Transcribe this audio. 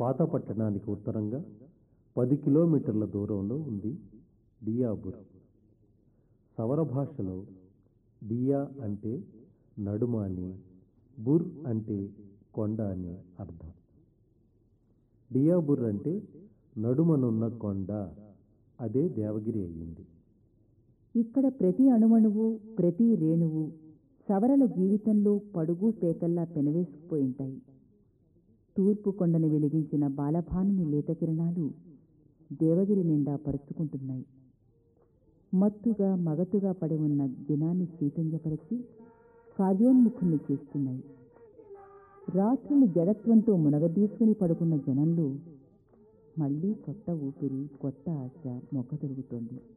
పాత పట్టణానికి ఉత్తరంగా పది కిలోమీటర్ల దూరంలో ఉంది డియాబుర్ సవర భాషలో డియా అంటే నడుమ అని బుర్ అంటే కొండ అని అర్థం డియాబుర్ అంటే నడుమనున్న కొండ అదే దేవగిరి అయ్యింది ఇక్కడ ప్రతి అణువణువు ప్రతి రేణువు సవరల జీవితంలో పడుగు పేకల్లా పెనవేసుకుపోయింటాయి తూర్పు కొండను వెలిగించిన బాలభానుని లేత కిరణాలు దేవగిరి నిండా పరుచుకుంటున్నాయి మత్తుగా మగతుగా పడి ఉన్న జనాన్ని చైతన్యపరిచి కార్యోన్ముఖుల్ని చేస్తున్నాయి రాత్రులు జడత్వంతో మునగదీసుకుని పడుకున్న జనంలో మళ్ళీ కొత్త ఊపిరి కొత్త ఆశ మొగ్గ తొలుగుతోంది